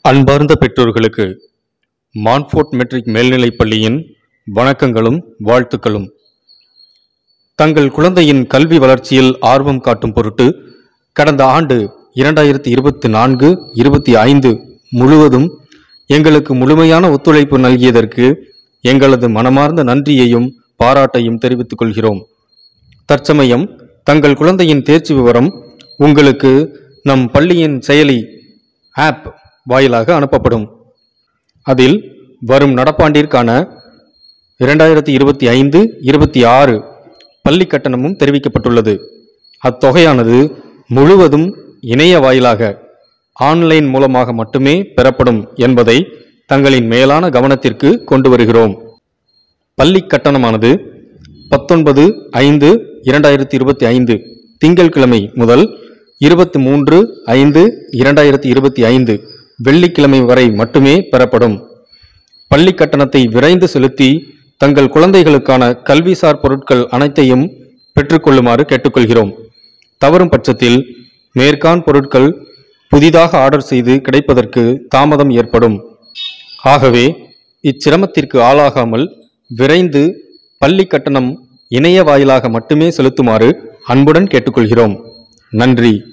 அன்பார்ந்த பெற்றோர்களுக்கு Montfort matric மேல்நிலைப் பள்ளியின் வணக்கங்களும் வாழ்த்துக்களும் தங்கள் குழந்தையின் கல்வி வளர்ச்சியில் ஆர்வம் காட்டும் பொருட்டு கடந்த ஆண்டு இரண்டாயிரத்தி இருபத்தி நான்கு இருபத்தி ஐந்து முழுவதும் எங்களுக்கு முழுமையான ஒத்துழைப்பு நல்கியதற்கு எங்களது மனமார்ந்த நன்றியையும் பாராட்டையும் தெரிவித்துக் கொள்கிறோம் தற்சமயம் தங்கள் குழந்தையின் தேர்ச்சி விவரம் உங்களுக்கு நம் பள்ளியின் செயலி ஆப் வாயிலாக அனுப்பப்படும் அதில் வரும் நடப்பாண்டிற்கான இரண்டாயிரத்தி இருபத்தி ஐந்து இருபத்தி ஆறு பள்ளி கட்டணமும் தெரிவிக்கப்பட்டுள்ளது அத்தொகையானது முழுவதும் இணைய வாயிலாக ஆன்லைன் மூலமாக மட்டுமே பெறப்படும் என்பதை தங்களின் மேலான கவனத்திற்கு கொண்டு வருகிறோம் பள்ளி கட்டணமானது பத்தொன்பது ஐந்து இரண்டாயிரத்தி இருபத்தி ஐந்து திங்கட்கிழமை முதல் இருபத்தி மூன்று ஐந்து இரண்டாயிரத்தி இருபத்தி ஐந்து வெள்ளிக்கிழமை வரை மட்டுமே பெறப்படும் பள்ளி கட்டணத்தை விரைந்து செலுத்தி தங்கள் குழந்தைகளுக்கான கல்விசார் பொருட்கள் அனைத்தையும் பெற்றுக்கொள்ளுமாறு கேட்டுக்கொள்கிறோம் தவறும் பட்சத்தில் மேற்கான் பொருட்கள் புதிதாக ஆர்டர் செய்து கிடைப்பதற்கு தாமதம் ஏற்படும் ஆகவே இச்சிரமத்திற்கு ஆளாகாமல் விரைந்து பள்ளி கட்டணம் இணைய வாயிலாக மட்டுமே செலுத்துமாறு அன்புடன் கேட்டுக்கொள்கிறோம் நன்றி